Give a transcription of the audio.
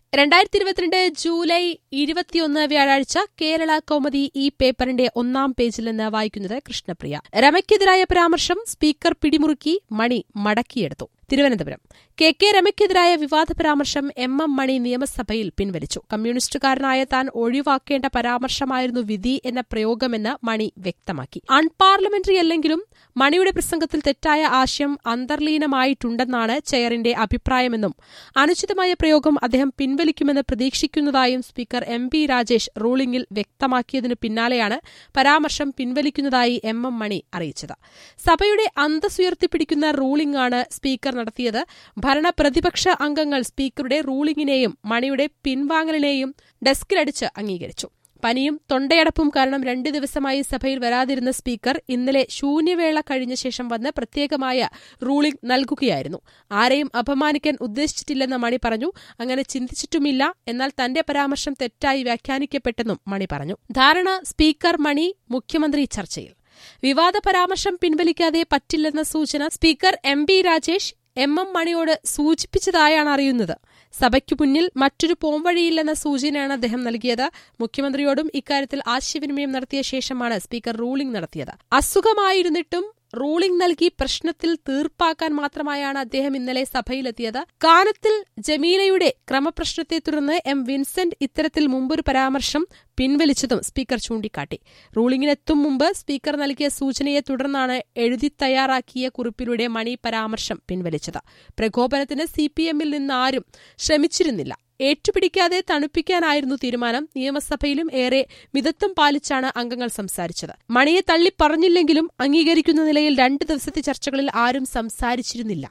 രണ്ടായിരത്തി ഇരുപത്തിരണ്ട് ജൂലൈ ഇരുപത്തിയൊന്ന് വ്യാഴാഴ്ച കേരള കൗമുദി ഈ പേപ്പറിന്റെ ഒന്നാം പേജിൽ നിന്ന് വായിക്കുന്നത് കൃഷ്ണപ്രിയ രമയ്ക്കെതിരായ പരാമർശം സ്പീക്കർ പിടിമുറുക്കി മണി മടക്കിയെടുത്തു തിരുവനന്തപുരം കെ കെ രമയ്ക്കെതിരായ വിവാദ പരാമർശം എം എം മണി നിയമസഭയിൽ പിൻവലിച്ചു കമ്മ്യൂണിസ്റ്റുകാരനായ താൻ ഒഴിവാക്കേണ്ട പരാമർശമായിരുന്നു വിധി എന്ന പ്രയോഗമെന്ന് മണി വ്യക്തമാക്കി അൺപാർലമെന്ററി അല്ലെങ്കിലും മണിയുടെ പ്രസംഗത്തിൽ തെറ്റായ ആശയം അന്തർലീനമായിട്ടുണ്ടെന്നാണ് ചെയറിന്റെ അഭിപ്രായമെന്നും അനുചിതമായ പ്രയോഗം അദ്ദേഹം പിൻവലിക്കുമെന്ന് പ്രതീക്ഷിക്കുന്നതായും സ്പീക്കർ എം പി രാജേഷ് റൂളിംഗിൽ വ്യക്തമാക്കിയതിനു പിന്നാലെയാണ് പരാമർശം പിൻവലിക്കുന്നതായി എം എം മണി അറിയിച്ചത് സഭയുടെ അന്തസ്സുയർത്തിപ്പിടിക്കുന്ന റൂളിംഗാണ് സ്പീക്കർ നടത്തിയത് ഭരണ പ്രതിപക്ഷ അംഗങ്ങൾ സ്പീക്കറുടെ റൂളിംഗിനെയും മണിയുടെ പിൻവാങ്ങലിനെയും ഡെസ്കിലടിച്ച് അംഗീകരിച്ചു പനിയും തൊണ്ടയടപ്പും കാരണം രണ്ട് ദിവസമായി സഭയിൽ വരാതിരുന്ന സ്പീക്കർ ഇന്നലെ ശൂന്യവേള കഴിഞ്ഞ ശേഷം വന്ന് പ്രത്യേകമായ റൂളിംഗ് നൽകുകയായിരുന്നു ആരെയും അപമാനിക്കാൻ ഉദ്ദേശിച്ചിട്ടില്ലെന്ന് മണി പറഞ്ഞു അങ്ങനെ ചിന്തിച്ചിട്ടുമില്ല എന്നാൽ തന്റെ പരാമർശം തെറ്റായി വ്യാഖ്യാനിക്കപ്പെട്ടെന്നും മണി പറഞ്ഞു ധാരണ സ്പീക്കർ മണി മുഖ്യമന്ത്രി ചർച്ചയിൽ വിവാദ പരാമർശം പിൻവലിക്കാതെ പറ്റില്ലെന്ന സൂചന speaker M P Rajesh M M മണിയോട് സൂചിപ്പിച്ചതായാണ് അറിയുന്നത് സഭയ്ക്കു മുന്നിൽ മറ്റൊരു പോംവഴിയില്ലെന്ന സൂചനയാണ് അദ്ദേഹം നൽകിയത് മുഖ്യമന്ത്രിയോടും ഇക്കാര്യത്തിൽ ആശയവിനിമയം നടത്തിയ ശേഷമാണ് സ്പീക്കർ റൂളിംഗ് നടത്തിയത് അസുഖമായിരുന്നിട്ടും റൂളിംഗ് നൽകി പ്രശ്നത്തിൽ തീർപ്പാക്കാൻ മാത്രമായാണ് അദ്ദേഹം ഇന്നലെ സഭയിലെത്തിയത് കാനത്തിൽ ജമീലയുടെ ക്രമപ്രശ്നത്തെ തുടർന്ന് എം വിൻസെന്റ് ഇത്തരത്തിൽ മുമ്പൊരു പരാമർശം പിൻവലിച്ചതും സ്പീക്കർ ചൂണ്ടിക്കാട്ടി റൂളിംഗിനെത്തും മുമ്പ് സ്പീക്കർ നൽകിയ സൂചനയെ തുടർന്നാണ് എഴുതി തയ്യാറാക്കിയ കുറിപ്പിലൂടെ മണി പരാമർശം പിൻവലിച്ചത് പ്രകോപനത്തിന് സിപിഎമ്മിൽ നിന്നാരും ശ്രമിച്ചിരുന്നില്ല ഏറ്റുപിടിക്കാതെ തണുപ്പിക്കാനായിരുന്നു തീരുമാനം നിയമസഭയിലും ഏറെ മിതത്വം പാലിച്ചാണ് അംഗങ്ങൾ സംസാരിച്ചത് മണിയെ തള്ളി പറഞ്ഞില്ലെങ്കിലും അംഗീകരിക്കുന്ന നിലയിൽ രണ്ട് ദിവസത്തെ ചർച്ചകളിൽ ആരും സംസാരിച്ചിരുന്നില്ല